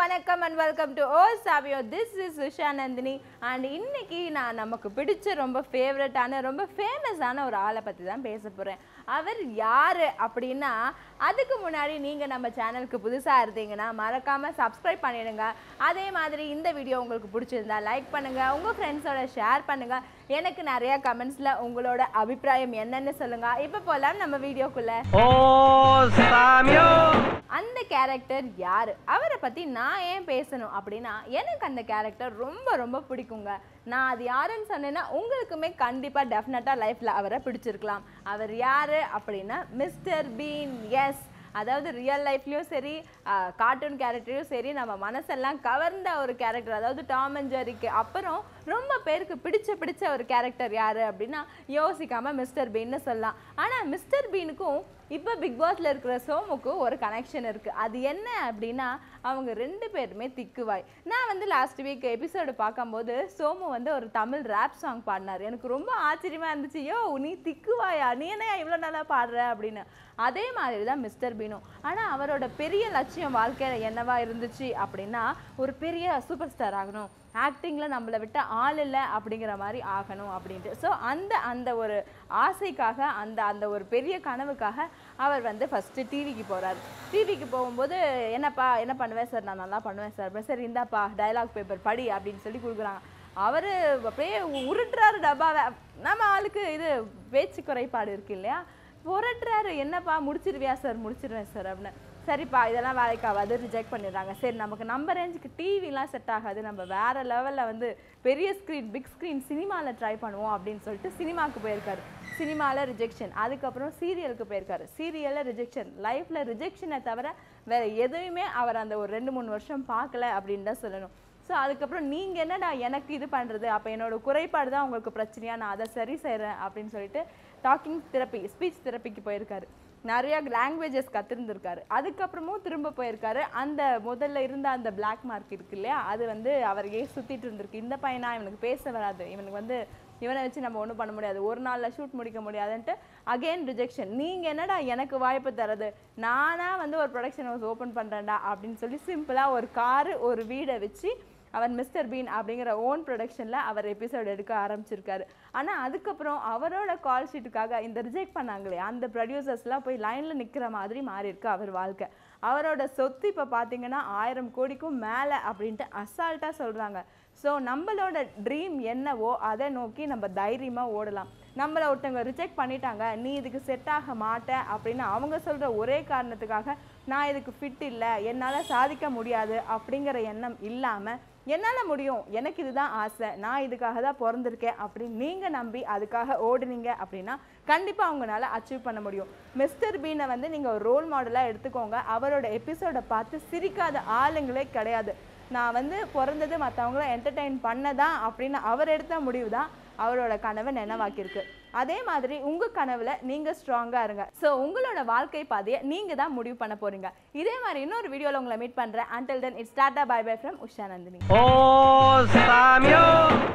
வணக்கம் and welcome to ஓ சாவியோ this is Usha Nandini and இன்னைக்கு நான் நமக்கு பிடிச்ச ரொம்ப ஃபேவரட்டான ரொம்ப ஃபேமஸான ஒரு ஆளை பற்றி தான் பேச போகிறேன் அவர் யார் அப்படின்னா அதுக்கு முன்னாடி நீங்கள் நம்ம சேனலுக்கு புதுசாக இருந்தீங்கன்னா மறக்காமல் சப்ஸ்கிரைப் பண்ணிடுங்க அதே மாதிரி இந்த வீடியோ உங்களுக்கு பிடிச்சிருந்தா லைக் பண்ணுங்கள் உங்கள் ஃப்ரெண்ட்ஸோட ஷேர் பண்ணுங்கள் எனக்கு நிறைய கமெண்ட்ஸில் உங்களோட அபிப்பிராயம் என்னன்னு சொல்லுங்கள் இப்போ போகலாம் நம்ம வீடியோக்குள்ளே ஓ சாமியோ அந்த கேரக்டர் யார் அவரை பற்றி நான் ஏன் பேசணும் அப்படின்னா எனக்கு அந்த கேரக்டர் ரொம்ப ரொம்ப பிடிக்குங்க நான் அது யாருன்னு சொன்னேன்னா உங்களுக்குமே கண்டிப்பாக டெஃபினட்டாக லைஃப்பில் அவரை பிடிச்சிருக்கலாம் அவர் யார் அப்படின்னா மிஸ்டர் பீன் எஸ் அதாவது ரியல் லைஃப்லேயும் சரி கார்ட்டூன் கேரக்டரையும் சரி நம்ம மனசெல்லாம் கவர்ந்த ஒரு கேரக்டர் அதாவது டாம் அண்ட் ஜெரிக்கு அப்புறம் ரொம்ப பேருக்கு பிடிச்ச பிடிச்ச ஒரு கேரக்டர் யார் அப்படின்னா யோசிக்காமல் மிஸ்டர் பீன்னு சொல்லலாம் ஆனால் மிஸ்டர் பீனுக்கும் இப்போ பிக் பாஸ்ல இருக்கிற சோமுக்கும் ஒரு கனெக்ஷன் இருக்குது அது என்ன அப்படின்னா அவங்க ரெண்டு பேருமே திக்குவாய் நான் வந்து லாஸ்ட் வீக் எபிசோடு பார்க்கும்போது சோமு வந்து ஒரு தமிழ் ரேப் சாங் பாடினார் எனக்கு ரொம்ப ஆச்சரியமாக இருந்துச்சு யோ நீ திக்குவாயா நீ என்ன இவ்வளோ நல்லா பாடுற அப்படின்னு அதே மாதிரி தான் மிஸ்டர் பீனும் ஆனால் அவரோட பெரிய லட்சியம் வாழ்க்கையில் என்னவா இருந்துச்சு அப்படின்னா ஒரு பெரிய சூப்பர் ஸ்டார் ஆகணும் ஆக்டிங்கில் நம்மளை விட்ட ஆள் இல்லை அப்படிங்கிற மாதிரி ஆகணும் அப்படின்ட்டு ஸோ அந்த அந்த ஒரு ஆசைக்காக அந்த அந்த ஒரு பெரிய கனவுக்காக அவர் வந்து ஃபஸ்ட்டு டிவிக்கு போகிறார் டிவிக்கு போகும்போது என்னப்பா என்ன பண்ணுவேன் சார் நான் நல்லா பண்ணுவேன் சார் அப்புறம் சரி இந்தாப்பா டயலாக் பேப்பர் படி அப்படின்னு சொல்லி கொடுக்குறாங்க அவர் அப்படியே உருட்டுறாரு டப்பாவை நம்ம ஆளுக்கு இது பேச்சு குறைபாடு இருக்கு இல்லையா புரட்டுறாரு என்னப்பா முடிச்சிருவியா சார் முடிச்சிருவேன் சார் அப்படின்னு சரிப்பா இதெல்லாம் வேலைக்கு ஆகாது ரிஜெக்ட் பண்ணிடுறாங்க சரி நமக்கு நம்ம ரேஞ்சுக்கு டிவிலாம் செட் ஆகாது நம்ம வேற லெவலில் வந்து பெரிய ஸ்க்ரீன் பிக் ஸ்க்ரீன் சினிமாவில் ட்ரை பண்ணுவோம் அப்படின்னு சொல்லிட்டு சினிமாவுக்கு போயிருக்காரு சினிமாவில் ரிஜெக்ஷன் அதுக்கப்புறம் சீரியலுக்கு போயிருக்காரு சீரியலில் ரிஜெக்ஷன் லைஃப்பில் ரிஜெக்ஷனை தவிர வேற எதுவுமே அவர் அந்த ஒரு ரெண்டு மூணு வருஷம் பார்க்கல அப்படின்னு தான் சொல்லணும் ஸோ அதுக்கப்புறம் நீங்கள் என்னடா எனக்கு இது பண்ணுறது அப்போ என்னோட குறைபாடு தான் உங்களுக்கு பிரச்சனையா நான் அதை சரி செய்கிறேன் அப்படின்னு சொல்லிட்டு டாக்கிங் தெரப்பி ஸ்பீச் தெரப்பிக்கு போயிருக்காரு நிறைய லாங்குவேஜஸ் கற்றுருந்துருக்காரு அதுக்கப்புறமும் திரும்ப போயிருக்காரு அந்த முதல்ல இருந்த அந்த பிளாக் மார்க் இருக்கு இல்லையா அது வந்து அவரையே சுற்றிட்டு இருந்திருக்கு இந்த பையனா இவனுக்கு பேச வராது இவனுக்கு வந்து இவனை வச்சு நம்ம ஒன்றும் பண்ண முடியாது ஒரு நாளில் ஷூட் முடிக்க முடியாதுன்ட்டு அகெயின் ரிஜெக்ஷன் நீங்கள் என்னடா எனக்கு வாய்ப்பு தரது நானாக வந்து ஒரு ப்ரொடக்ஷன் ஹவுஸ் ஓப்பன் பண்ணுறேன்டா அப்படின்னு சொல்லி சிம்பிளாக ஒரு காரு ஒரு வீடை வச்சு அவர் மிஸ்டர் பீன் அப்படிங்கிற ஓன் ப்ரொடக்ஷனில் அவர் எபிசோட் எடுக்க ஆரம்பிச்சிருக்காரு ஆனால் அதுக்கப்புறம் அவரோட கால் ஷீட்டுக்காக இந்த ரிஜெக்ட் பண்ணாங்களே அந்த ப்ரொடியூசர்ஸ்லாம் போய் லைனில் நிற்கிற மாதிரி மாறி இருக்கு அவர் வாழ்க்கை அவரோட சொத்து இப்போ பார்த்தீங்கன்னா ஆயிரம் கோடிக்கும் மேலே அப்படின்ட்டு அசால்ட்டாக சொல்கிறாங்க ஸோ நம்மளோட ட்ரீம் என்னவோ அதை நோக்கி நம்ம தைரியமாக ஓடலாம் நம்மளை ஒருத்தவங்க ரிஜெக்ட் பண்ணிட்டாங்க நீ இதுக்கு செட் ஆக மாட்ட அப்படின்னு அவங்க சொல்கிற ஒரே காரணத்துக்காக நான் இதுக்கு ஃபிட் இல்லை என்னால் சாதிக்க முடியாது அப்படிங்கிற எண்ணம் இல்லாமல் என்னால் முடியும் எனக்கு இதுதான் ஆசை நான் இதுக்காக தான் பிறந்திருக்கேன் அப்படின்னு நீங்கள் நம்பி அதுக்காக ஓடுனீங்க அப்படின்னா கண்டிப்பாக அவங்களால அச்சீவ் பண்ண முடியும் மிஸ்டர் பீனை வந்து நீங்கள் ஒரு ரோல் மாடலாக எடுத்துக்கோங்க அவரோட எபிசோடை பார்த்து சிரிக்காத ஆளுங்களே கிடையாது நான் வந்து பிறந்தது மற்றவங்கள என்டர்டெயின் பண்ணதான் அப்படின்னு அவர் எடுத்த முடிவு தான் அவரோட கனவை நினைவாக்கியிருக்கு அதே மாதிரி உங்க கனவுல நீங்க ஸ்ட்ராங்கா இருங்க ஸோ உங்களோட வாழ்க்கை பாதையை நீங்க தான் முடிவு பண்ண போறீங்க இதே மாதிரி இன்னொரு வீடியோல உங்களை மீட் பண்றேன் until then it's tata bye bye from Usha Nandini ஓ சாமியோ